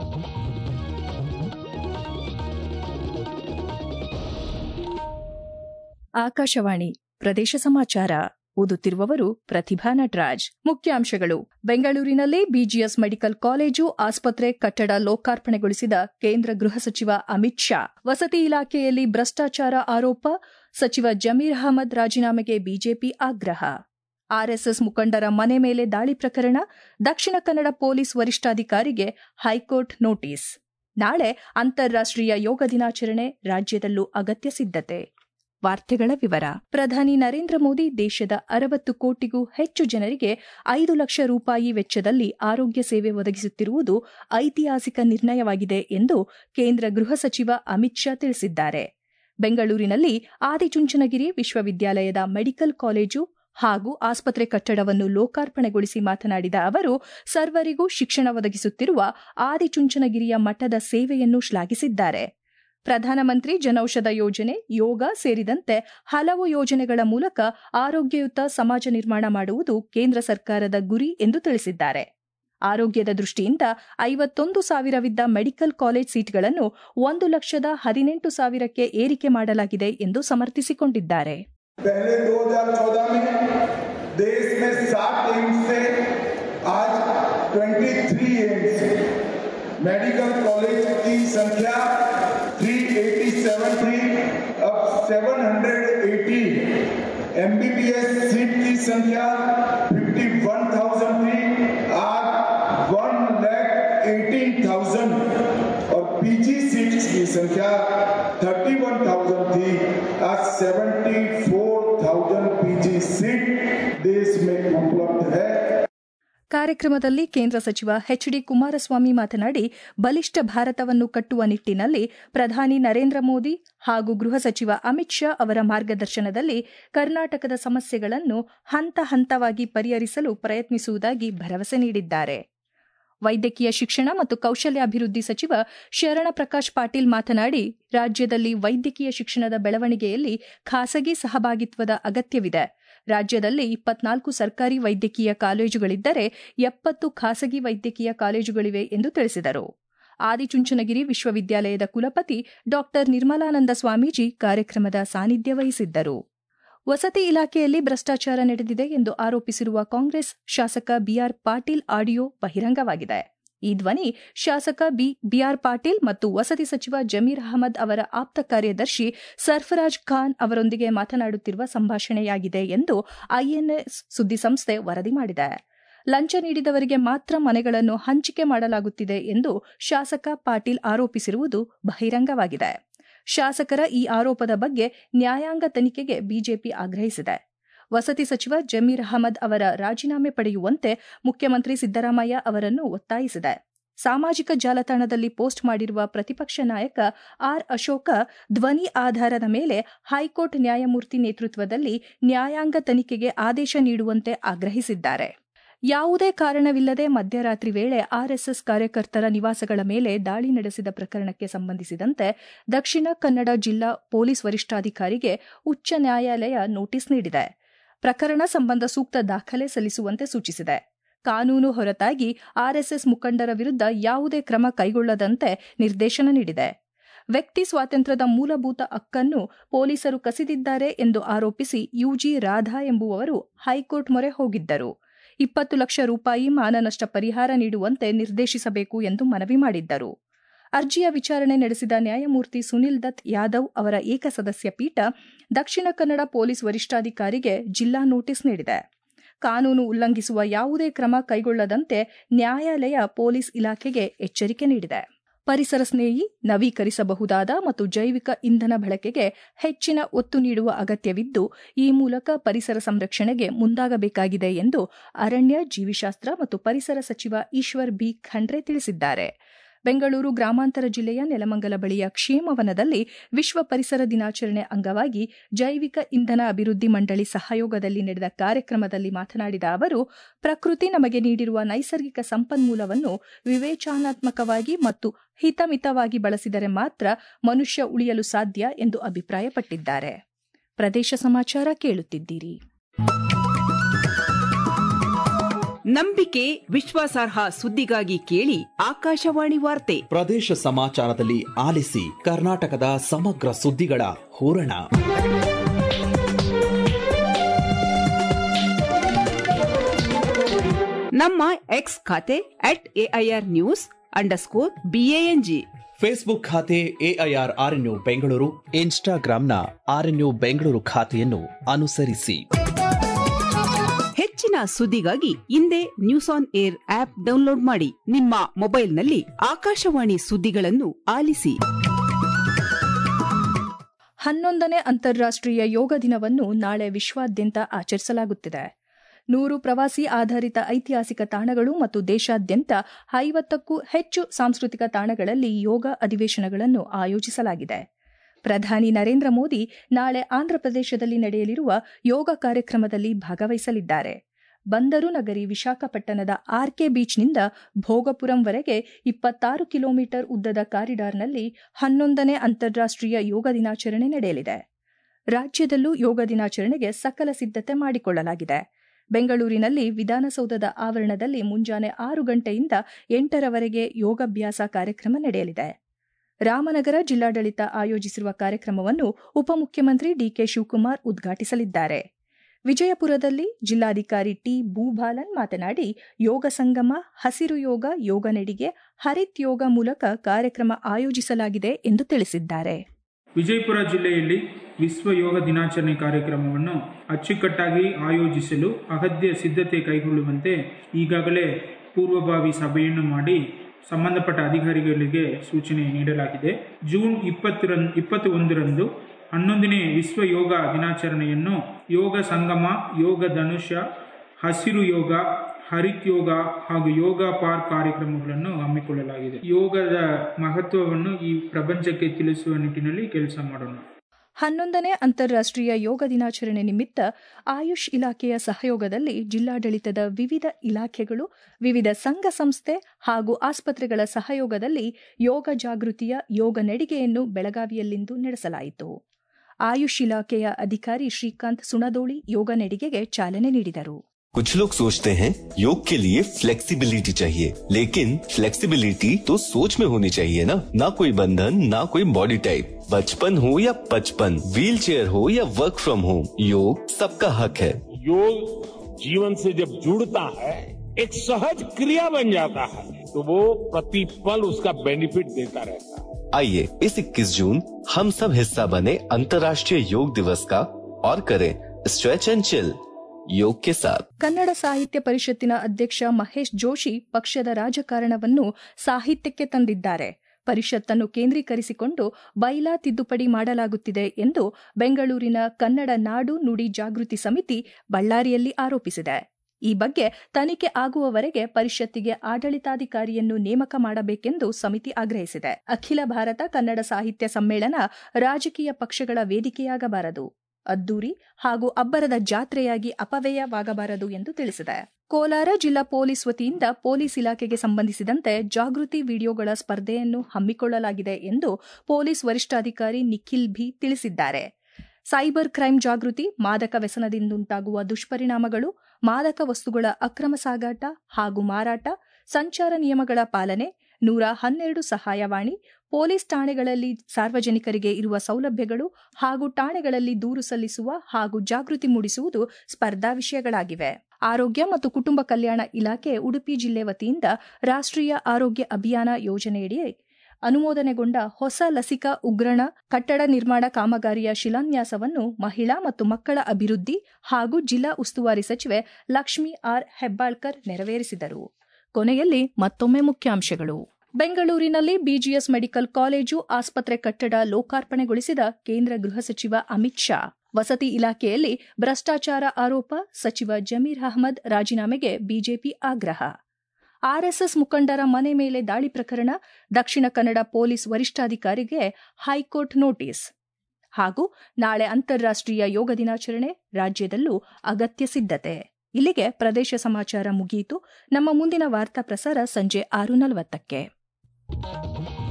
ಆಕಾಶವಾಣಿ ಪ್ರದೇಶ ಸಮಾಚಾರ ಓದುತ್ತಿರುವವರು ಪ್ರತಿಭಾ ನಟರಾಜ್ ಮುಖ್ಯಾಂಶಗಳು ಬೆಂಗಳೂರಿನಲ್ಲಿ ಬಿಜಿಎಸ್ ಮೆಡಿಕಲ್ ಕಾಲೇಜು ಆಸ್ಪತ್ರೆ ಕಟ್ಟಡ ಲೋಕಾರ್ಪಣೆಗೊಳಿಸಿದ ಕೇಂದ್ರ ಗೃಹ ಸಚಿವ ಅಮಿತ್ ಶಾ ವಸತಿ ಇಲಾಖೆಯಲ್ಲಿ ಭ್ರಷ್ಟಾಚಾರ ಆರೋಪ ಸಚಿವ ಜಮೀರ್ ಅಹಮದ್ ರಾಜೀನಾಮೆಗೆ ಬಿಜೆಪಿ ಆಗ್ರಹ ಆರ್ಎಸ್ಎಸ್ ಮುಖಂಡರ ಮನೆ ಮೇಲೆ ದಾಳಿ ಪ್ರಕರಣ ದಕ್ಷಿಣ ಕನ್ನಡ ಪೊಲೀಸ್ ವರಿಷ್ಠಾಧಿಕಾರಿಗೆ ಹೈಕೋರ್ಟ್ ನೋಟಿಸ್ ನಾಳೆ ಅಂತಾರಾಷ್ಟೀಯ ಯೋಗ ದಿನಾಚರಣೆ ರಾಜ್ಯದಲ್ಲೂ ಅಗತ್ಯ ಸಿದ್ಧತೆ ವಾರ್ತೆಗಳ ವಿವರ ಪ್ರಧಾನಿ ನರೇಂದ್ರ ಮೋದಿ ದೇಶದ ಅರವತ್ತು ಕೋಟಿಗೂ ಹೆಚ್ಚು ಜನರಿಗೆ ಐದು ಲಕ್ಷ ರೂಪಾಯಿ ವೆಚ್ಚದಲ್ಲಿ ಆರೋಗ್ಯ ಸೇವೆ ಒದಗಿಸುತ್ತಿರುವುದು ಐತಿಹಾಸಿಕ ನಿರ್ಣಯವಾಗಿದೆ ಎಂದು ಕೇಂದ್ರ ಗೃಹ ಸಚಿವ ಅಮಿತ್ ಶಾ ತಿಳಿಸಿದ್ದಾರೆ ಬೆಂಗಳೂರಿನಲ್ಲಿ ಆದಿಚುಂಚನಗಿರಿ ವಿಶ್ವವಿದ್ಯಾಲಯದ ಮೆಡಿಕಲ್ ಕಾಲೇಜು ಹಾಗೂ ಆಸ್ಪತ್ರೆ ಕಟ್ಟಡವನ್ನು ಲೋಕಾರ್ಪಣೆಗೊಳಿಸಿ ಮಾತನಾಡಿದ ಅವರು ಸರ್ವರಿಗೂ ಶಿಕ್ಷಣ ಒದಗಿಸುತ್ತಿರುವ ಆದಿಚುಂಚನಗಿರಿಯ ಮಠದ ಸೇವೆಯನ್ನು ಶ್ಲಾಘಿಸಿದ್ದಾರೆ ಪ್ರಧಾನಮಂತ್ರಿ ಜನೌಷಧ ಯೋಜನೆ ಯೋಗ ಸೇರಿದಂತೆ ಹಲವು ಯೋಜನೆಗಳ ಮೂಲಕ ಆರೋಗ್ಯಯುತ ಸಮಾಜ ನಿರ್ಮಾಣ ಮಾಡುವುದು ಕೇಂದ್ರ ಸರ್ಕಾರದ ಗುರಿ ಎಂದು ತಿಳಿಸಿದ್ದಾರೆ ಆರೋಗ್ಯದ ದೃಷ್ಟಿಯಿಂದ ಐವತ್ತೊಂದು ಸಾವಿರವಿದ್ದ ಮೆಡಿಕಲ್ ಕಾಲೇಜ್ ಸೀಟ್ಗಳನ್ನು ಒಂದು ಲಕ್ಷದ ಹದಿನೆಂಟು ಸಾವಿರಕ್ಕೆ ಏರಿಕೆ ಮಾಡಲಾಗಿದೆ ಎಂದು ಸಮರ್ಥಿಸಿಕೊಂಡಿದ್ದಾರೆ पहले 2014 में देश में 60 एम्स थे आज 23 एम्स मेडिकल कॉलेज की संख्या 387 थी अब 780 एमबीबीएस सीट की संख्या 51,000 थी आज 1 लाख 18,000 और पीजी सीट की संख्या 31,000 थी आज 74,000 पीजी सीट देश में उपलब्ध है ಕಾರ್ಯಕ್ರಮದಲ್ಲಿ ಕೇಂದ್ರ ಸಚಿವ ಎಚ್ ಡಿ ಕುಮಾರಸ್ವಾಮಿ ಮಾತನಾಡಿ ಬಲಿಷ್ಠ ಭಾರತವನ್ನು ಕಟ್ಟುವ ನಿಟ್ಟಿನಲ್ಲಿ ಪ್ರಧಾನಿ ನರೇಂದ್ರ ಮೋದಿ ಹಾಗೂ ಗೃಹ ಸಚಿವ ಅಮಿತ್ ಶಾ ಅವರ ಮಾರ್ಗದರ್ಶನದಲ್ಲಿ ಕರ್ನಾಟಕದ ಸಮಸ್ಯೆಗಳನ್ನು ಹಂತ ಹಂತವಾಗಿ ಪರಿಹರಿಸಲು ಪ್ರಯತ್ನಿಸುವುದಾಗಿ ಭರವಸೆ ನೀಡಿದ್ದಾರೆ ವೈದ್ಯಕೀಯ ಶಿಕ್ಷಣ ಮತ್ತು ಕೌಶಲ್ಯಾಭಿವೃದ್ಧಿ ಸಚಿವ ಶರಣ ಪ್ರಕಾಶ್ ಪಾಟೀಲ್ ಮಾತನಾಡಿ ರಾಜ್ಯದಲ್ಲಿ ವೈದ್ಯಕೀಯ ಶಿಕ್ಷಣದ ಬೆಳವಣಿಗೆಯಲ್ಲಿ ಖಾಸಗಿ ಸಹಭಾಗಿತ್ವದ ಅಗತ್ಯವಿದೆ ರಾಜ್ಯದಲ್ಲಿ ಇಪ್ಪತ್ನಾಲ್ಕು ಸರ್ಕಾರಿ ವೈದ್ಯಕೀಯ ಕಾಲೇಜುಗಳಿದ್ದರೆ ಎಪ್ಪತ್ತು ಖಾಸಗಿ ವೈದ್ಯಕೀಯ ಕಾಲೇಜುಗಳಿವೆ ಎಂದು ತಿಳಿಸಿದರು ಆದಿಚುಂಚನಗಿರಿ ವಿಶ್ವವಿದ್ಯಾಲಯದ ಕುಲಪತಿ ಡಾ ನಿರ್ಮಲಾನಂದ ಸ್ವಾಮೀಜಿ ಕಾರ್ಯಕ್ರಮದ ಸಾನ್ನಿಧ್ಯ ವಹಿಸಿದ್ದರು ವಸತಿ ಇಲಾಖೆಯಲ್ಲಿ ಭ್ರಷ್ಟಾಚಾರ ನಡೆದಿದೆ ಎಂದು ಆರೋಪಿಸಿರುವ ಕಾಂಗ್ರೆಸ್ ಶಾಸಕ ಬಿಆರ್ ಪಾಟೀಲ್ ಆಡಿಯೋ ಬಹಿರಂಗವಾಗಿದೆ ಈ ಧ್ವನಿ ಶಾಸಕ ಬಿಆರ್ ಪಾಟೀಲ್ ಮತ್ತು ವಸತಿ ಸಚಿವ ಜಮೀರ್ ಅಹಮದ್ ಅವರ ಆಪ್ತ ಕಾರ್ಯದರ್ಶಿ ಸರ್ಫರಾಜ್ ಖಾನ್ ಅವರೊಂದಿಗೆ ಮಾತನಾಡುತ್ತಿರುವ ಸಂಭಾಷಣೆಯಾಗಿದೆ ಎಂದು ಐಎನ್ಎಸ್ ಸುದ್ದಿಸಂಸ್ಥೆ ವರದಿ ಮಾಡಿದೆ ಲಂಚ ನೀಡಿದವರಿಗೆ ಮಾತ್ರ ಮನೆಗಳನ್ನು ಹಂಚಿಕೆ ಮಾಡಲಾಗುತ್ತಿದೆ ಎಂದು ಶಾಸಕ ಪಾಟೀಲ್ ಆರೋಪಿಸಿರುವುದು ಬಹಿರಂಗವಾಗಿದೆ ಶಾಸಕರ ಈ ಆರೋಪದ ಬಗ್ಗೆ ನ್ಯಾಯಾಂಗ ತನಿಖೆಗೆ ಬಿಜೆಪಿ ಆಗ್ರಹಿಸಿದೆ ವಸತಿ ಸಚಿವ ಜಮೀರ್ ಅಹಮದ್ ಅವರ ರಾಜೀನಾಮೆ ಪಡೆಯುವಂತೆ ಮುಖ್ಯಮಂತ್ರಿ ಸಿದ್ದರಾಮಯ್ಯ ಅವರನ್ನು ಒತ್ತಾಯಿಸಿದೆ ಸಾಮಾಜಿಕ ಜಾಲತಾಣದಲ್ಲಿ ಪೋಸ್ಟ್ ಮಾಡಿರುವ ಪ್ರತಿಪಕ್ಷ ನಾಯಕ ಆರ್ ಅಶೋಕ ಧ್ವನಿ ಆಧಾರದ ಮೇಲೆ ಹೈಕೋರ್ಟ್ ನ್ಯಾಯಮೂರ್ತಿ ನೇತೃತ್ವದಲ್ಲಿ ನ್ಯಾಯಾಂಗ ತನಿಖೆಗೆ ಆದೇಶ ನೀಡುವಂತೆ ಆಗ್ರಹಿಸಿದ್ದಾರೆ ಯಾವುದೇ ಕಾರಣವಿಲ್ಲದೆ ಮಧ್ಯರಾತ್ರಿ ವೇಳೆ ಆರ್ಎಸ್ಎಸ್ ಕಾರ್ಯಕರ್ತರ ನಿವಾಸಗಳ ಮೇಲೆ ದಾಳಿ ನಡೆಸಿದ ಪ್ರಕರಣಕ್ಕೆ ಸಂಬಂಧಿಸಿದಂತೆ ದಕ್ಷಿಣ ಕನ್ನಡ ಜಿಲ್ಲಾ ಪೊಲೀಸ್ ವರಿಷ್ಠಾಧಿಕಾರಿಗೆ ಉಚ್ಚ ನ್ಯಾಯಾಲಯ ನೋಟಿಸ್ ನೀಡಿದೆ ಪ್ರಕರಣ ಸಂಬಂಧ ಸೂಕ್ತ ದಾಖಲೆ ಸಲ್ಲಿಸುವಂತೆ ಸೂಚಿಸಿದೆ ಕಾನೂನು ಹೊರತಾಗಿ ಆರ್ಎಸ್ಎಸ್ ಮುಖಂಡರ ವಿರುದ್ಧ ಯಾವುದೇ ಕ್ರಮ ಕೈಗೊಳ್ಳದಂತೆ ನಿರ್ದೇಶನ ನೀಡಿದೆ ವ್ಯಕ್ತಿ ಸ್ವಾತಂತ್ರ್ಯದ ಮೂಲಭೂತ ಹಕ್ಕನ್ನು ಪೊಲೀಸರು ಕಸಿದಿದ್ದಾರೆ ಎಂದು ಆರೋಪಿಸಿ ಯುಜಿ ರಾಧಾ ಎಂಬುವವರು ಹೈಕೋರ್ಟ್ ಮೊರೆ ಹೋಗಿದ್ದರು ಇಪ್ಪತ್ತು ಲಕ್ಷ ರೂಪಾಯಿ ಮಾನನಷ್ಟ ಪರಿಹಾರ ನೀಡುವಂತೆ ನಿರ್ದೇಶಿಸಬೇಕು ಎಂದು ಮನವಿ ಮಾಡಿದ್ದರು ಅರ್ಜಿಯ ವಿಚಾರಣೆ ನಡೆಸಿದ ನ್ಯಾಯಮೂರ್ತಿ ಸುನಿಲ್ ದತ್ ಯಾದವ್ ಅವರ ಏಕಸದಸ್ಯ ಪೀಠ ದಕ್ಷಿಣ ಕನ್ನಡ ಪೊಲೀಸ್ ವರಿಷ್ಠಾಧಿಕಾರಿಗೆ ಜಿಲ್ಲಾ ನೋಟಿಸ್ ನೀಡಿದೆ ಕಾನೂನು ಉಲ್ಲಂಘಿಸುವ ಯಾವುದೇ ಕ್ರಮ ಕೈಗೊಳ್ಳದಂತೆ ನ್ಯಾಯಾಲಯ ಪೊಲೀಸ್ ಇಲಾಖೆಗೆ ಎಚ್ಚರಿಕೆ ನೀಡಿದೆ ಪರಿಸರ ಸ್ನೇಹಿ ನವೀಕರಿಸಬಹುದಾದ ಮತ್ತು ಜೈವಿಕ ಇಂಧನ ಬಳಕೆಗೆ ಹೆಚ್ಚಿನ ಒತ್ತು ನೀಡುವ ಅಗತ್ಯವಿದ್ದು ಈ ಮೂಲಕ ಪರಿಸರ ಸಂರಕ್ಷಣೆಗೆ ಮುಂದಾಗಬೇಕಾಗಿದೆ ಎಂದು ಅರಣ್ಯ ಜೀವಿಶಾಸ್ತ್ರ ಮತ್ತು ಪರಿಸರ ಸಚಿವ ಈಶ್ವರ್ ಬಿ ಖಂಡ್ರೆ ತಿಳಿಸಿದ್ದಾರೆ ಬೆಂಗಳೂರು ಗ್ರಾಮಾಂತರ ಜಿಲ್ಲೆಯ ನೆಲಮಂಗಲ ಬಳಿಯ ಕ್ಷೇಮವನದಲ್ಲಿ ವಿಶ್ವ ಪರಿಸರ ದಿನಾಚರಣೆ ಅಂಗವಾಗಿ ಜೈವಿಕ ಇಂಧನ ಅಭಿವೃದ್ಧಿ ಮಂಡಳಿ ಸಹಯೋಗದಲ್ಲಿ ನಡೆದ ಕಾರ್ಯಕ್ರಮದಲ್ಲಿ ಮಾತನಾಡಿದ ಅವರು ಪ್ರಕೃತಿ ನಮಗೆ ನೀಡಿರುವ ನೈಸರ್ಗಿಕ ಸಂಪನ್ಮೂಲವನ್ನು ವಿವೇಚನಾತ್ಮಕವಾಗಿ ಮತ್ತು ಹಿತಮಿತವಾಗಿ ಬಳಸಿದರೆ ಮಾತ್ರ ಮನುಷ್ಯ ಉಳಿಯಲು ಸಾಧ್ಯ ಎಂದು ಅಭಿಪ್ರಾಯಪಟ್ಟಿದ್ದಾರೆ ಪ್ರದೇಶ ಸಮಾಚಾರ ಕೇಳುತ್ತಿದ್ದೀರಿ ನಂಬಿಕೆ ವಿಶ್ವಾಸಾರ್ಹ ಸುದ್ದಿಗಾಗಿ ಕೇಳಿ ಆಕಾಶವಾಣಿ ವಾರ್ತೆ ಪ್ರದೇಶ ಸಮಾಚಾರದಲ್ಲಿ ಆಲಿಸಿ ಕರ್ನಾಟಕದ ಸಮಗ್ರ ಸುದ್ದಿಗಳ ಹೂರಣ ನಮ್ಮ ಎಕ್ಸ್ ಖಾತೆ at AIR news underscore BANG Facebook ಖಾತೆ ಎಐಆರ್ ಆರ್ಎನ್ಯು ಬೆಂಗಳೂರು ಇನ್ಸ್ಟಾಗ್ರಾಂನ ಆರ್ಎನ್ಯು ಬೆಂಗಳೂರು ಖಾತೆಯನ್ನು ಅನುಸರಿಸಿ ಹೆಚ್ಚಿನ ಸುದ್ದಿಗಾಗಿ ಹಿಂದೆ News On AIR app download ಮಾಡಿ ನಿಮ್ಮ ಮೊಬೈಲ್ನಲ್ಲಿ ಆಕಾಶವಾಣಿ ಸುದ್ದಿಗಳನ್ನು ಆಲಿಸಿ ಹನ್ನೊಂದನೇ ಅಂತಾರಾಷ್ಟ್ರೀಯ ಯೋಗ ದಿನವನ್ನು ನಾಳೆ ವಿಶ್ವಾದ್ಯಂತ ಆಚರಿಸಲಾಗುತ್ತಿದೆ ನೂರು ಪ್ರವಾಸಿ ಆಧಾರಿತ ಐತಿಹಾಸಿಕ ತಾಣಗಳು ಮತ್ತು ದೇಶಾದ್ಯಂತ ಐವತ್ತಕ್ಕೂ ಹೆಚ್ಚು ಸಾಂಸ್ಕೃತಿಕ ತಾಣಗಳಲ್ಲಿ ಯೋಗ ಅಧಿವೇಶನಗಳನ್ನು ಆಯೋಜಿಸಲಾಗಿದೆ ಪ್ರಧಾನಿ ನರೇಂದ್ರ ಮೋದಿ ನಾಳೆ ಆಂಧ್ರಪ್ರದೇಶದಲ್ಲಿ ನಡೆಯಲಿರುವ ಯೋಗ ಕಾರ್ಯಕ್ರಮದಲ್ಲಿ ಭಾಗವಹಿಸಲಿದ್ದಾರೆ ಬಂದರು ನಗರಿ ವಿಶಾಖಪಟ್ಟಣದ ಆರ್ಕೆ ಬೀಚ್ನಿಂದ ಭೋಗಪುರಂವರೆಗೆ ಇಪ್ಪತ್ತಾರು ಕಿಲೋಮೀಟರ್ ಉದ್ದದ ಕಾರಿಡಾರ್ನಲ್ಲಿ ಹನ್ನೊಂದನೇ ಅಂತಾರಾಷ್ಟ್ರೀಯ ಯೋಗ ದಿನಾಚರಣೆ ನಡೆಯಲಿದೆ ರಾಜ್ಯದಲ್ಲೂ ಯೋಗ ದಿನಾಚರಣೆಗೆ ಸಕಲ ಸಿದ್ಧತೆ ಮಾಡಿಕೊಳ್ಳಲಾಗಿದೆ ಬೆಂಗಳೂರಿನಲ್ಲಿ ವಿಧಾನಸೌಧದ ಆವರಣದಲ್ಲಿ ಮುಂಜಾನೆ ಆರು ಗಂಟೆಯಿಂದ ಎಂಟರವರೆಗೆ ಯೋಗಾಭ್ಯಾಸ ಕಾರ್ಯಕ್ರಮ ನಡೆಯಲಿದೆ ರಾಮನಗರ ಜಿಲ್ಲಾಡಳಿತ ಆಯೋಜಿಸಿರುವ ಕಾರ್ಯಕ್ರಮವನ್ನು ಉಪಮುಖ್ಯಮಂತ್ರಿ ಡಿಕೆ ಶಿವಕುಮಾರ್ ಉದ್ಘಾಟಿಸಲಿದ್ದಾರೆ ವಿಜಯಪುರದಲ್ಲಿ ಜಿಲ್ಲಾಧಿಕಾರಿ ಟಿ ಭೂಬಾಲನ್ ಮಾತನಾಡಿ ಯೋಗ ಸಂಗಮ ಹಸಿರು ಯೋಗ ಯೋಗ ನಡಿಗೆ ಹರಿತ್ ಯೋಗ ಮೂಲಕ ಕಾರ್ಯಕ್ರಮ ಆಯೋಜಿಸಲಾಗಿದೆ ಎಂದು ತಿಳಿಸಿದ್ದಾರೆ ವಿಜಯಪುರ ಜಿಲ್ಲೆಯಲ್ಲಿ ವಿಶ್ವ ಯೋಗ ದಿನಾಚರಣೆ ಕಾರ್ಯಕ್ರಮವನ್ನು ಅಚ್ಚುಕಟ್ಟಾಗಿ ಆಯೋಜಿಸಲು ಅಗತ್ಯ ಸಿದ್ಧತೆ ಕೈಗೊಳ್ಳುವಂತೆ ಈಗಾಗಲೇ ಪೂರ್ವಭಾವಿ ಸಭೆಯನ್ನು ಮಾಡಿ ಸಂಬಂಧಪಟ್ಟ ಅಧಿಕಾರಿಗಳಿಗೆ ಸೂಚನೆ ನೀಡಲಾಗಿದೆ ಜೂನ್ ಇಪ್ಪತ್ತರ ಇಪ್ಪತ್ತ ಒಂದರಂದು ಹನ್ನೊಂದನೇ ವಿಶ್ವ ಯೋಗ ದಿನಾಚರಣೆಯನ್ನು ಯೋಗ ಸಂಗಮ ಯೋಗ ಧನುಷ ಹಸಿರು ಯೋಗ ಹರಿತ್ ಯೋಗ ಹಾಗೂ ಯೋಗ ಪಾರ್ಕ್ ಕಾರ್ಯಕ್ರಮಗಳನ್ನು ಹಮ್ಮಿಕೊಳ್ಳಲಾಗಿದೆ ಯೋಗದ ಮಹತ್ವವನ್ನು ಈ ಪ್ರಪಂಚಕ್ಕೆ ತಿಳಿಸುವ ನಿಟ್ಟಿನಲ್ಲಿ ಕೆಲಸ ಮಾಡೋಣ ಹನ್ನೊಂದನೇ ಅಂತಾರಾಷ್ಟ್ರೀಯ ಯೋಗ ದಿನಾಚರಣೆ ನಿಮಿತ್ತ ಆಯುಷ್ ಇಲಾಖೆಯ ಸಹಯೋಗದಲ್ಲಿ ಜಿಲ್ಲಾಡಳಿತದ ವಿವಿಧ ಇಲಾಖೆಗಳು ವಿವಿಧ ಸಂಘ ಸಂಸ್ಥೆ ಹಾಗೂ ಆಸ್ಪತ್ರೆಗಳ ಸಹಯೋಗದಲ್ಲಿ ಯೋಗ ಜಾಗೃತಿಯ ಯೋಗ ನಡಿಗೆಯನ್ನು ಬೆಳಗಾವಿಯಲ್ಲಿಂದು ನಡೆಸಲಾಯಿತು ಆಯುಷ್ ಇಲಾಖೆಯ ಅಧಿಕಾರಿ ಶ್ರೀಕಾಂತ್ ಸುಣದೋಳಿ ಯೋಗ ನಡಿಗೆಗೆ ಚಾಲನೆ ನೀಡಿದರು कुछ लोग सोचते हैं योग के लिए फ्लेक्सिबिलिटी चाहिए लेकिन फ्लेक्सिबिलिटी तो सोच में होनी चाहिए ना ना कोई बंधन ना कोई बॉडी टाइप बचपन हो या पचपन व्हील चेयर हो या वर्क फ्रॉम होम योग सबका हक है योग जीवन से जब जुड़ता है एक सहज क्रिया बन जाता है तो वो प्रतिपल उसका बेनिफिट देता रहता है आइए इस 21 जून हम सब हिस्सा बने अंतर्राष्ट्रीय योग दिवस का और करें स्ट्रेच एंड चिल योग के साथ ಕನ್ನಡ ಸಾಹಿತ್ಯ ಪರಿಷತ್ತಿನ ಅಧ್ಯಕ್ಷ ಮಹೇಶ್ ಜೋಶಿ ಪಕ್ಷದ ರಾಜಕಾರಣವನ್ನು ಸಾಹಿತ್ಯಕ್ಕೆ ತಂದಿದ್ದಾರೆ ಪರಿಷತ್ತನ್ನು ಕೇಂದ್ರೀಕರಿಸಿಕೊಂಡು ಬೈಲಾ ತಿದ್ದುಪಡಿ ಮಾಡಲಾಗುತ್ತಿದೆ ಎಂದು ಬೆಂಗಳೂರಿನ ಕನ್ನಡ ನಾಡು ನುಡಿ ಜಾಗೃತಿ ಸಮಿತಿ ಬಳ್ಳಾರಿಯಲ್ಲಿ ಆರೋಪಿಸಿದೆ ಈ ಬಗ್ಗೆ ತನಿಖೆ ಆಗುವವರೆಗೆ ಪರಿಷತ್ತಿಗೆ ಆಡಳಿತಾಧಿಕಾರಿಯನ್ನು ನೇಮಕ ಮಾಡಬೇಕೆಂದು ಸಮಿತಿ ಆಗ್ರಹಿಸಿದೆ ಅಖಿಲ ಭಾರತ ಕನ್ನಡ ಸಾಹಿತ್ಯ ಸಮ್ಮೇಳನ ರಾಜಕೀಯ ಪಕ್ಷಗಳ ವೇದಿಕೆಯಾಗಬಾರದು ಅದ್ದೂರಿ ಹಾಗೂ ಅಬ್ಬರದ ಜಾತ್ರೆಯಾಗಿ ಅಪವ್ಯಯವಾಗಬಾರದು ಎಂದು ತಿಳಿಸಿದೆ ಕೋಲಾರ ಜಿಲ್ಲಾ ಪೊಲೀಸ್ ವತಿಯಿಂದ ಪೊಲೀಸ್ ಇಲಾಖೆಗೆ ಸಂಬಂಧಿಸಿದಂತೆ ಜಾಗೃತಿ ವಿಡಿಯೋಗಳ ಸ್ಪರ್ಧೆಯನ್ನು ಹಮ್ಮಿಕೊಳ್ಳಲಾಗಿದೆ ಎಂದು ಪೊಲೀಸ್ ವರಿಷ್ಠಾಧಿಕಾರಿ ನಿಖಿಲ್ ಭಿ ತಿಳಿಸಿದ್ದಾರೆ ಸೈಬರ್ ಕ್ರೈಂ ಜಾಗೃತಿ ಮಾದಕ ವ್ಯಸನದಿಂದುಂಟಾಗುವ ದುಷ್ಪರಿಣಾಮಗಳು ಮಾದಕ ವಸ್ತುಗಳ ಅಕ್ರಮ ಸಾಗಾಟ ಹಾಗೂ ಮಾರಾಟ ಸಂಚಾರ ನಿಯಮಗಳ ಪಾಲನೆ ನೂರ ಹನ್ನೆರಡು ಸಹಾಯವಾಣಿ ಪೊಲೀಸ್ ಠಾಣೆಗಳಲ್ಲಿ ಸಾರ್ವಜನಿಕರಿಗೆ ಇರುವ ಸೌಲಭ್ಯಗಳು ಹಾಗೂ ಠಾಣೆಗಳಲ್ಲಿ ದೂರು ಸಲ್ಲಿಸುವ ಹಾಗೂ ಜಾಗೃತಿ ಮೂಡಿಸುವುದು ಸ್ಪರ್ಧಾ ವಿಷಯಗಳಾಗಿವೆ ಆರೋಗ್ಯ ಮತ್ತು ಕುಟುಂಬ ಕಲ್ಯಾಣ ಇಲಾಖೆ ಉಡುಪಿ ಜಿಲ್ಲೆ ವತಿಯಿಂದ ರಾಷ್ಟ್ರೀಯ ಆರೋಗ್ಯ ಅಭಿಯಾನ ಯೋಜನೆಯಡಿ ಅನುಮೋದನೆಗೊಂಡ ಹೊಸ ಲಸಿಕಾ ಉಗ್ರಣ ಕಟ್ಟಡ ನಿರ್ಮಾಣ ಕಾಮಗಾರಿಯ ಶಿಲಾನ್ಯಾಸವನ್ನು ಮಹಿಳಾ ಮತ್ತು ಮಕ್ಕಳ ಅಭಿವೃದ್ಧಿ ಹಾಗೂ ಜಿಲ್ಲಾ ಉಸ್ತುವಾರಿ ಸಚಿವೆ ಲಕ್ಷ್ಮೀ ಆರ್ ಹೆಬ್ಬಾಳ್ಕರ್ ನೆರವೇರಿಸಿದರು ಕೊನೆಯಲ್ಲಿ ಮತ್ತೊಮ್ಮೆ ಮುಖ್ಯಾಂಶಗಳು ಬೆಂಗಳೂರಿನಲ್ಲಿ ಬಿಜಿಎಸ್ ಮೆಡಿಕಲ್ ಕಾಲೇಜು ಆಸ್ಪತ್ರೆ ಕಟ್ಟಡ ಲೋಕಾರ್ಪಣೆಗೊಳಿಸಿದ ಕೇಂದ್ರ ಗೃಹ ಸಚಿವ ಅಮಿತ್ ಶಾ ವಸತಿ ಇಲಾಖೆಯಲ್ಲಿ ಭ್ರಷ್ಟಾಚಾರ ಆರೋಪ ಸಚಿವ ಜಮೀರ್ ಅಹ್ಮದ್ ರಾಜೀನಾಮೆಗೆ ಬಿಜೆಪಿ ಆಗ್ರಹ ಆರ್ಎಸ್ಎಸ್ ಮುಖಂಡರ ಮನೆ ಮೇಲೆ ದಾಳಿ ಪ್ರಕರಣ ದಕ್ಷಿಣ ಕನ್ನಡ ಪೊಲೀಸ್ ವರಿಷ್ಠಾಧಿಕಾರಿಗೆ ಹೈಕೋರ್ಟ್ ನೋಟಿಸ್ ಹಾಗೂ ನಾಳೆ ಅಂತಾರಾಷ್ಟ್ರೀಯ ಯೋಗ ದಿನಾಚರಣೆ ರಾಜ್ಯದಲ್ಲೂ ಅಗತ್ಯ ಸಿದ್ಧತೆ ಇಲ್ಲಿಗೆ ಪ್ರದೇಶ ಸಮಾಚಾರ ಮುಗಿಯಿತು ನಮ್ಮ ಮುಂದಿನ ವಾರ್ತಾ ಪ್ರಸಾರ ಸಂಜೆ ಆರು ನಲವತ್ತಕ್ಕೆ